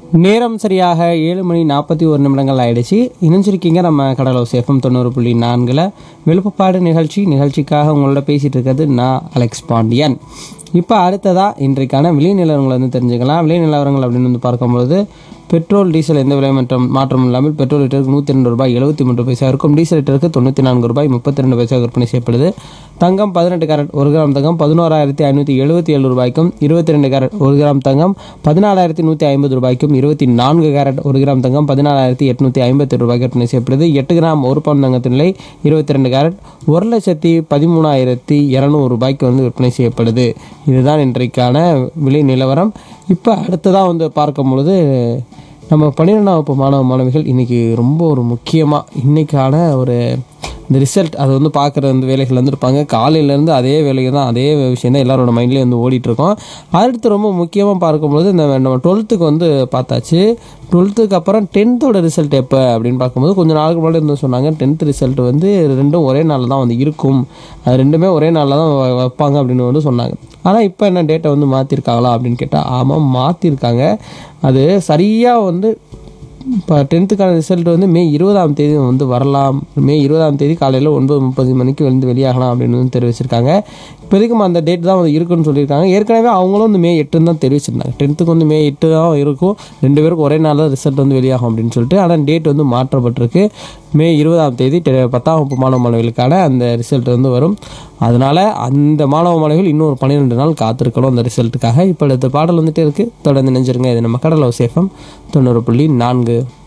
நேரம் சரியாக ஏழு மணி நாற்பத்தி ஒரு நிமிடங்கள் ஆயிடுச்சு இணைஞ்சிருக்கீங்க நம்ம கடலூர் சேஃபம் தொண்ணூறு புள்ளி நான்கில் விழுப்புப்பாடு நிகழ்ச்சி நிகழ்ச்சிக்காக உங்களோட பேசிகிட்டு இருக்கிறது நான் அலெக்ஸ் பாண்டியன் இப்போ அடுத்ததாக இன்றைக்கான விலை நிலவரங்களை வந்து தெரிஞ்சுக்கலாம் விலை நிலவரங்கள் அப்படின்னு வந்து பார்க்கும்போது பெட்ரோல் டீசல் எந்த விலை மற்றும் மாற்றம் இல்லாமல் பெட்ரோல் லிட்டருக்கு நூற்றி ரெண்டு ரூபாய் எழுபத்தி மூன்று பைசா இருக்கும் டீசல் லிட்டருக்கு தொண்ணூற்றி நான்கு ரூபாய் முப்பத்தி ரெண்டு பைசா விற்பனை செய்யப்படுது தங்கம் பதினெட்டு கேரட் ஒரு கிராம் தங்கம் பதினோராயிரத்தி ஐநூற்றி எழுபத்தி ஏழு ரூபாய்க்கும் இருபத்தி ரெண்டு கேரட் ஒரு கிராம் தங்கம் பதினாலாயிரத்தி நூற்றி ஐம்பது ரூபாய்க்கும் இருபத்தி நான்கு கேரட் ஒரு கிராம் தங்கம் பதினாலாயிரத்தி எட்நூற்றி ஐம்பத்தி ரூபாய்க்கு விற்பனை செய்யப்படுது எட்டு கிராம் ஒரு பவுன் தங்கத்தின் விலை இருபத்தி ரெண்டு கேரட் ஒரு லட்சத்தி பதிமூணாயிரத்தி இரநூறு ரூபாய்க்கு வந்து விற்பனை செய்யப்படுது இதுதான் இன்றைக்கான விலை நிலவரம் இப்போ அடுத்ததாக வந்து பார்க்கும் பொழுது நம்ம பன்னிரெண்டாம் வகுப்பு மாணவ மாணவிகள் இன்றைக்கி ரொம்ப ஒரு முக்கியமாக இன்றைக்கான ஒரு இந்த ரிசல்ட் அது வந்து பார்க்குற அந்த வேலைகள் வந்து இருப்பாங்க காலையிலேருந்து அதே வேலையை தான் அதே விஷயம் தான் எல்லாரோட மைண்ட்லேயும் வந்து ஓடிட்டுருக்கோம் அடுத்து ரொம்ப முக்கியமாக பார்க்கும்போது இந்த நம்ம டுவெல்த்துக்கு வந்து பார்த்தாச்சு டுவெல்த்துக்கு அப்புறம் டென்த்தோட ரிசல்ட் எப்போ அப்படின்னு பார்க்கும்போது கொஞ்சம் நாளுக்கு முன்னாடி இருந்து சொன்னாங்க டென்த் ரிசல்ட் வந்து ரெண்டும் ஒரே நாளில் தான் வந்து இருக்கும் அது ரெண்டுமே ஒரே நாளில் தான் வ- வைப்பாங்க அப்படின்னு வந்து சொன்னாங்க ஆனால் இப்போ என்ன டேட்டை வந்து மாற்றிருக்காங்களா அப்படின்னு கேட்டால் ஆமாம் மாற்றிருக்காங்க அது சரியாக வந்து இப்போ டென்த்துக்கான ரிசல்ட் வந்து மே இருபதாம் தேதி வந்து வரலாம் மே இருபதாம் தேதி காலையில் ஒன்பது முப்பது மணிக்கு வந்து வெளியாகலாம் அப்படின்னு வந்து தெரிவிச்சிருக்காங்க இப்போதைக்கும் அந்த டேட் தான் வந்து இருக்குன்னு சொல்லியிருக்காங்க ஏற்கனவே அவங்களும் வந்து மே எட்டுன்னு தான் தெரிவிச்சிருந்தாங்க டென்த்துக்கு வந்து மே எட்டு தான் இருக்கும் ரெண்டு பேருக்கும் ஒரே நாளில் ரிசல்ட் வந்து வெளியாகும் அப்படின்னு சொல்லிட்டு ஆனால் டேட் வந்து மாற்றப்பட்டிருக்கு மே இருபதாம் தேதி டெ- பத்தாம் வகுப்பு மாணவ மாணவிகளுக்கான அந்த ரிசல்ட் வந்து வரும் அதனால் அந்த மாணவ மாணவிகள் இன்னும் ஒரு பன்னிரெண்டு நாள் காத்திருக்கணும் அந்த ரிசல்ட்டுக்காக இப்போ அடுத்த பாடல் வந்துட்டே இருக்குது தொடர்ந்து நினைஞ்சிருங்க இது நம்ம கடலோ சேஃபம் தொண்ணூறு புள்ளி நான்கு